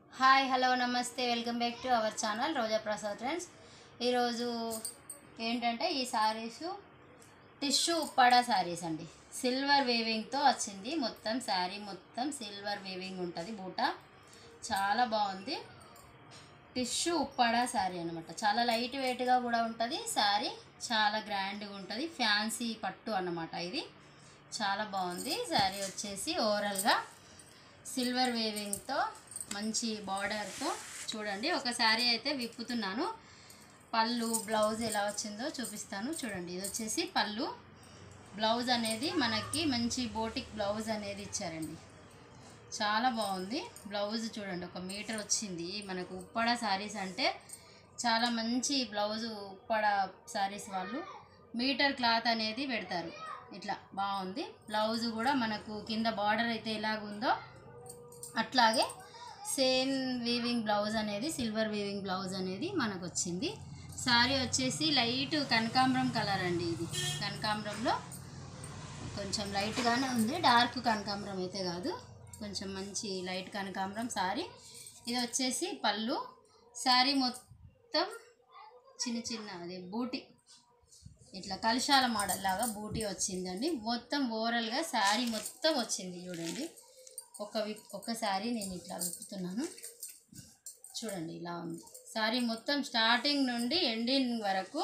hi hello నమస్తే welcome back to our channel Roja Prasad friends ఈరోజు ఏంటంటే ఈ శారీస్ టిష్యూ ఉప్పాడ శారీస్ అండి సిల్వర్ వేవింగ్తో వచ్చింది మొత్తం శారీ మొత్తం సిల్వర్ వేవింగ్ ఉంటుంది బూట చాలా బాగుంది టిష్యూ ఉప్పాడ శారీ అనమాట చాలా లైట్ వెయిట్గా కూడా ఉంటుంది శారీ చాలా గ్రాండ్గా ఉంటుంది ఫ్యాన్సీ పట్టు అన్నమాట ఇది చాలా బాగుంది శారీ వచ్చేసి ఓవరాల్గా సిల్వర్ వేవింగ్తో మంచి బార్డర్తో చూడండి ఒక శారీ అయితే విప్పుతున్నాను పళ్ళు బ్లౌజ్ ఎలా వచ్చిందో చూపిస్తాను చూడండి ఇది వచ్చేసి పళ్ళు బ్లౌజ్ అనేది మనకి మంచి బోటిక్ బ్లౌజ్ అనేది ఇచ్చారండి చాలా బాగుంది బ్లౌజ్ చూడండి ఒక మీటర్ వచ్చింది మనకు ఉప్పడ శారీస్ అంటే చాలా మంచి బ్లౌజ్ ఉప్పడ శారీస్ వాళ్ళు మీటర్ క్లాత్ అనేది పెడతారు ఇట్లా బాగుంది బ్లౌజ్ కూడా మనకు కింద బార్డర్ అయితే ఎలాగుందో అట్లాగే సేమ్ వీవింగ్ బ్లౌజ్ అనేది సిల్వర్ వీవింగ్ బ్లౌజ్ అనేది మనకు వచ్చింది శారీ వచ్చేసి లైట్ కనకాంబరం కలర్ అండి ఇది కనకాంబరంలో కొంచెం లైట్గానే ఉంది డార్క్ కనకాంబరం అయితే కాదు కొంచెం మంచి లైట్ కనకాంబరం శారీ ఇది వచ్చేసి పళ్ళు శారీ మొత్తం చిన్న చిన్న అది బూటీ ఇట్లా కలుషాల మోడల్ లాగా బూటీ వచ్చిందండి మొత్తం ఓవరాల్గా శారీ మొత్తం వచ్చింది చూడండి ఒక విప్ ఒక శారీ నేను ఇట్లా విప్పుతున్నాను చూడండి ఇలా ఉంది శారీ మొత్తం స్టార్టింగ్ నుండి ఎండింగ్ వరకు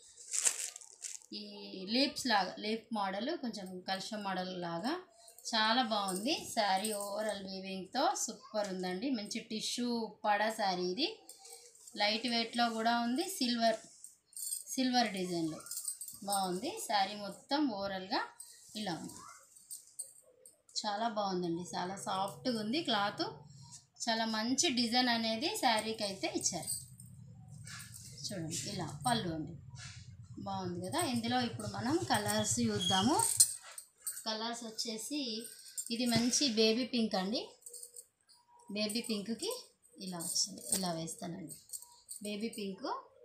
ఈ లీప్స్ లాగా లీప్ మోడల్ కొంచెం కలుషం మోడల్ లాగా చాలా బాగుంది శారీ ఓవరాల్ వీవింగ్తో సూపర్ ఉందండి మంచి టిష్యూ పడ శారీ ఇది లైట్ వెయిట్లో కూడా ఉంది సిల్వర్ సిల్వర్ డిజైన్లో బాగుంది శారీ మొత్తం ఓవరాల్గా ఇలా ఉంది చాలా బాగుందండి చాలా సాఫ్ట్గా ఉంది క్లాత్ చాలా మంచి డిజైన్ అనేది శారీకి అయితే ఇచ్చారు చూడండి ఇలా పళ్ళు అండి బాగుంది కదా ఇందులో ఇప్పుడు మనం కలర్స్ చూద్దాము కలర్స్ వచ్చేసి ఇది మంచి బేబీ పింక్ అండి బేబీ పింక్కి ఇలా వచ్చింది ఇలా వేస్తానండి బేబీ పింక్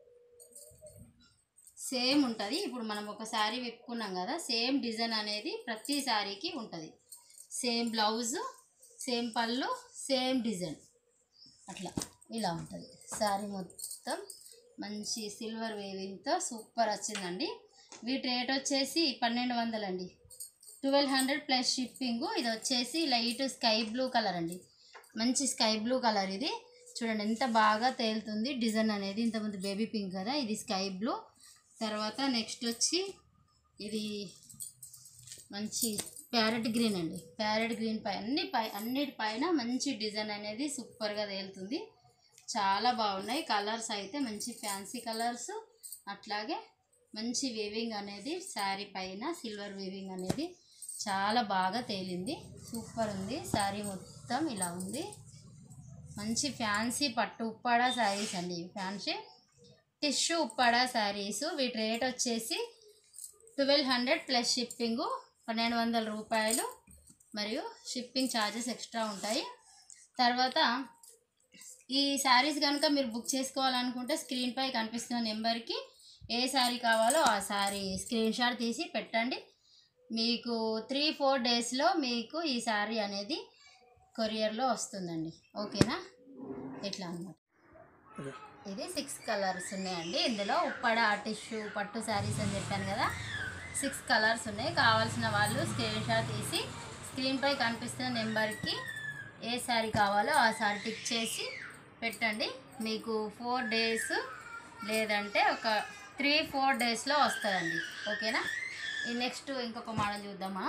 సేమ్ ఉంటుంది ఇప్పుడు మనం ఒక శారీ విప్పుకున్నాం కదా సేమ్ డిజైన్ అనేది ప్రతి శారీకి ఉంటుంది సేమ్ బ్లౌజ్ సేమ్ పళ్ళు సేమ్ డిజైన్ అట్లా ఇలా ఉంటుంది శారీ మొత్తం మంచి సిల్వర్ వేవింగ్తో సూపర్ వచ్చిందండి వీటి రేట్ వచ్చేసి పన్నెండు వందలండి ట్వెల్వ్ హండ్రెడ్ ప్లస్ షిప్పింగ్ ఇది వచ్చేసి లైట్ స్కై బ్లూ కలర్ అండి మంచి స్కై బ్లూ కలర్ ఇది చూడండి ఎంత బాగా తేలుతుంది డిజైన్ అనేది ఇంతకుముందు బేబీ పింక్ కదా ఇది స్కై బ్లూ తర్వాత నెక్స్ట్ వచ్చి ఇది మంచి ప్యారెట్ గ్రీన్ అండి ప్యారెట్ గ్రీన్ పై అన్ని పై అన్నిటిపైన మంచి డిజైన్ అనేది సూపర్గా తేలుతుంది చాలా బాగున్నాయి కలర్స్ అయితే మంచి ఫ్యాన్సీ కలర్స్ అట్లాగే మంచి వీవింగ్ అనేది శారీ పైన సిల్వర్ వీవింగ్ అనేది చాలా బాగా తేలింది సూపర్ ఉంది శారీ మొత్తం ఇలా ఉంది మంచి ఫ్యాన్సీ పట్టు ఉప్పాడ శారీస్ అండి ఇవి ఫ్యాన్సీ టిష్యూ ఉప్పాడ శారీస్ వీటి రేట్ వచ్చేసి ట్వెల్వ్ హండ్రెడ్ ప్లస్ షిప్పింగు పన్నెండు వందల రూపాయలు మరియు షిప్పింగ్ ఛార్జెస్ ఎక్స్ట్రా ఉంటాయి తర్వాత ఈ శారీస్ కనుక మీరు బుక్ చేసుకోవాలనుకుంటే స్క్రీన్పై కనిపిస్తున్న నెంబర్కి ఏ శారీ కావాలో ఆ శారీ స్క్రీన్ షాట్ తీసి పెట్టండి మీకు త్రీ ఫోర్ డేస్లో మీకు ఈ శారీ అనేది కొరియర్లో వస్తుందండి ఓకేనా ఇట్లా అన్నమాట ఇది సిక్స్ కలర్స్ ఉన్నాయండి ఇందులో ఉప్పడ టిష్యూ పట్టు శారీస్ అని చెప్పాను కదా సిక్స్ కలర్స్ ఉన్నాయి కావాల్సిన వాళ్ళు స్క్రీన్ షాట్ తీసి స్క్రీన్పై కనిపిస్తున్న నెంబర్కి ఏ శారీ కావాలో ఆ శారీ టిక్ చేసి పెట్టండి మీకు ఫోర్ డేస్ లేదంటే ఒక త్రీ ఫోర్ డేస్లో వస్తుందండి ఓకేనా ఈ నెక్స్ట్ ఇంకొక మోడల్ చూద్దామా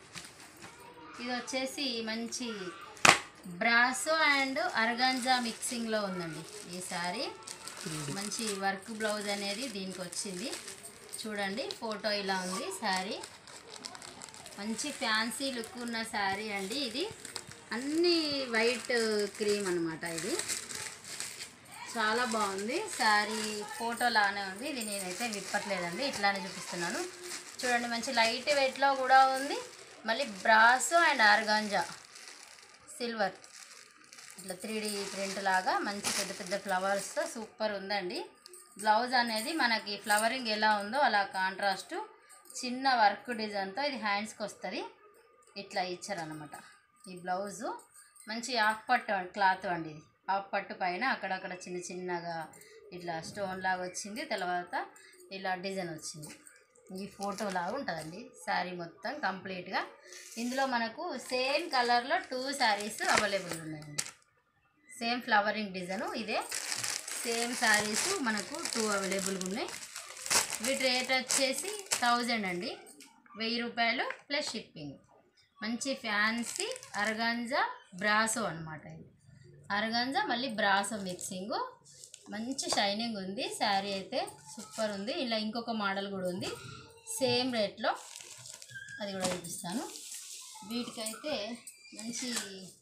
ఇది వచ్చేసి మంచి బ్రాసో అండ్ అర్గంజా మిక్సింగ్లో ఉందండి ఈ సారీ మంచి వర్క్ బ్లౌజ్ అనేది దీనికి వచ్చింది చూడండి ఫోటో ఇలా ఉంది శారీ మంచి ఫ్యాన్సీ లుక్ ఉన్న శారీ అండి ఇది అన్ని వైట్ క్రీమ్ అనమాట ఇది చాలా బాగుంది శారీ ఫోటో లానే ఉంది ఇది నేనైతే విప్పట్లేదండి ఇట్లానే చూపిస్తున్నాను చూడండి మంచి లైట్ వెయిట్లో కూడా ఉంది మళ్ళీ బ్రాసో అండ్ ఆర్గాంజా సిల్వర్ ఇట్లా త్రీ డీ ప్రింట్ లాగా మంచి పెద్ద పెద్ద ఫ్లవర్స్తో సూపర్ ఉందండి బ్లౌజ్ అనేది మనకి ఫ్లవరింగ్ ఎలా ఉందో అలా కాంట్రాస్ట్ చిన్న వర్క్ డిజైన్తో ఇది హ్యాండ్స్కి వస్తుంది ఇట్లా ఇచ్చారనమాట ఈ బ్లౌజు మంచి ఆఫ్ పట్టు క్లాత్ అండి ఇది హాఫ్ పట్టు పైన అక్కడక్కడ చిన్న చిన్నగా ఇట్లా స్టోన్ లాగా వచ్చింది తర్వాత ఇలా డిజైన్ వచ్చింది ఈ ఫోటో లాగా ఉంటుందండి శారీ మొత్తం కంప్లీట్గా ఇందులో మనకు సేమ్ కలర్లో టూ శారీస్ అవైలబుల్ ఉన్నాయండి సేమ్ ఫ్లవరింగ్ డిజైన్ ఇదే సేమ్ శారీస్ మనకు టూ అవైలబుల్గా ఉన్నాయి వీటి రేట్ వచ్చేసి థౌజండ్ అండి వెయ్యి రూపాయలు ప్లస్ షిప్పింగ్ మంచి ఫ్యాన్సీ అరగంజా బ్రాసో అనమాట ఇది అరగంజా మళ్ళీ బ్రాసో మిక్సింగ్ మంచి షైనింగ్ ఉంది శారీ అయితే సూపర్ ఉంది ఇలా ఇంకొక మోడల్ కూడా ఉంది సేమ్ రేట్లో అది కూడా చూపిస్తాను వీటికైతే మంచి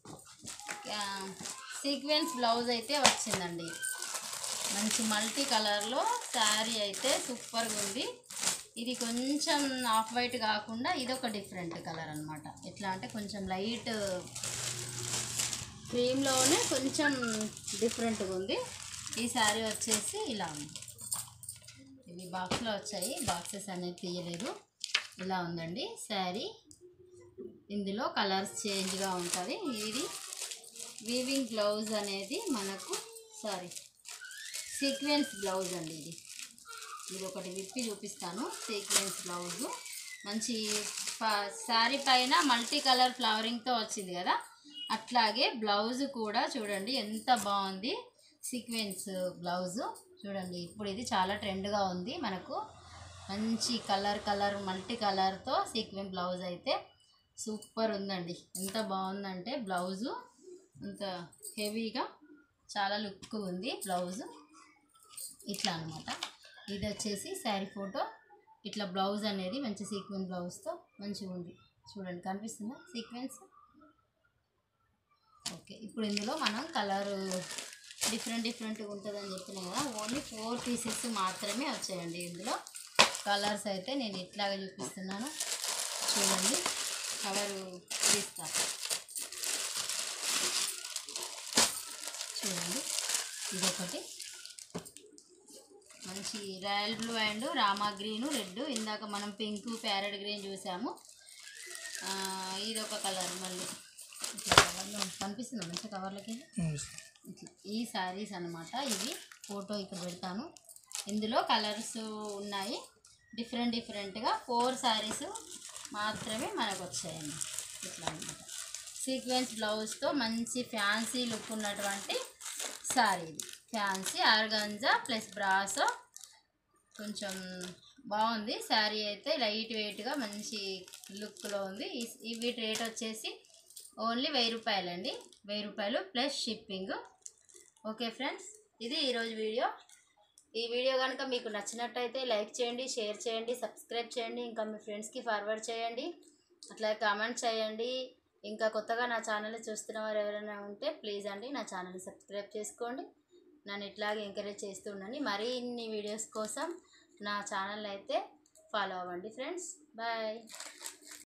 సీక్వెన్స్ బ్లౌజ్ అయితే వచ్చిందండి మంచి మల్టీ కలర్లో శారీ అయితే సూపర్గా ఉంది ఇది కొంచెం ఆఫ్ వైట్ కాకుండా ఇది ఒక డిఫరెంట్ కలర్ అనమాట ఎట్లా అంటే కొంచెం లైట్ క్రీమ్లోనే కొంచెం డిఫరెంట్గా ఉంది ఈ శారీ వచ్చేసి ఇలా ఉంది ఇవి బాక్స్లో వచ్చాయి బాక్సెస్ అనేది తీయలేదు ఇలా ఉందండి శారీ ఇందులో కలర్స్ చేంజ్గా ఉంటుంది ఇది వీవింగ్ బ్లౌజ్ అనేది మనకు సారీ సీక్వెన్స్ బ్లౌజ్ అండి ఇది ఇది ఒకటి విప్పి చూపిస్తాను సీక్వెన్స్ బ్లౌజ్ మంచి శారీ పైన మల్టీ కలర్ ఫ్లవరింగ్తో వచ్చింది కదా అట్లాగే బ్లౌజ్ కూడా చూడండి ఎంత బాగుంది సీక్వెన్స్ బ్లౌజ్ చూడండి ఇప్పుడు ఇది చాలా ట్రెండ్గా ఉంది మనకు మంచి కలర్ కలర్ మల్టీ కలర్తో సీక్వెన్స్ బ్లౌజ్ అయితే సూపర్ ఉందండి ఎంత బాగుందంటే బ్లౌజు అంత హెవీగా చాలా లుక్ ఉంది బ్లౌజు ఇట్లా అనమాట ఇది వచ్చేసి శారీ ఫోటో ఇట్లా బ్లౌజ్ అనేది మంచి సీక్వెన్స్ బ్లౌజ్తో మంచిగా ఉంది చూడండి కనిపిస్తుందా సీక్వెన్స్ ఓకే ఇప్పుడు ఇందులో మనం కలర్ డిఫరెంట్ డిఫరెంట్గా ఉంటుందని చెప్పిన కదా ఓన్లీ ఫోర్ పీసెస్ మాత్రమే వచ్చాయండి ఇందులో కలర్స్ అయితే నేను ఇట్లాగా చూపిస్తున్నాను చూడండి కలరు తీస్తా చూడండి ఇదొకటి మంచి royal blue and Rama green red ఇందాక మనం పింక్ ప్యారెట్ గ్రీన్ చూసాము ఆ, ఇదొక కలర్ మళ్ళీ ఇట్లా కవర్లో కనిపిస్తుంది మంచి కవర్లకి ఇట్లా ఈ శారీస్ అన్నమాట ఇవి ఫోటో ఇక్కడ పెడతాను ఇందులో కలర్స్ ఉన్నాయి డిఫరెంట్ డిఫరెంట్గా ఫోర్ శారీస్ మాత్రమే మనకు వచ్చాయండి ఇట్లా అనమాట సీక్వెన్స్ బ్లౌజ్తో మంచి ఫ్యాన్సీ లుక్ ఉన్నటువంటి శారీ ఇది ఫ్యాన్సీ ఆర్గంజా ప్లస్ బ్రాసో కొంచెం బాగుంది శారీ అయితే లైట్ వెయిట్గా మంచి లుక్లో ఉంది ఈ- ఈ వీటి రేట్ వచ్చేసి ఓన్లీ వెయ్యి రూపాయలండి వెయ్యి రూపాయలు ప్లస్ షిప్పింగ్ ఓకే ఫ్రెండ్స్ ఇది ఈరోజు వీడియో ఈ వీడియో కనుక మీకు నచ్చినట్టయితే లైక్ చేయండి షేర్ చేయండి సబ్స్క్రైబ్ చేయండి ఇంకా మీ ఫ్రెండ్స్కి ఫార్వర్డ్ చేయండి అట్లా కామెంట్ చేయండి ఇంకా కొత్తగా నా ఛానల్ చూస్తున్న వారు ఎవరైనా ఉంటే ప్లీజ్ అండి నా ఛానల్ని సబ్స్క్రైబ్ చేసుకోండి నన్ను ఇట్లాగే ఎంకరేజ్ చేస్తూ ఉండండి మరిన్ని వీడియోస్ కోసం నా ఛానల్ అయితే ఫాలో అవ్వండి ఫ్రెండ్స్ బాయ్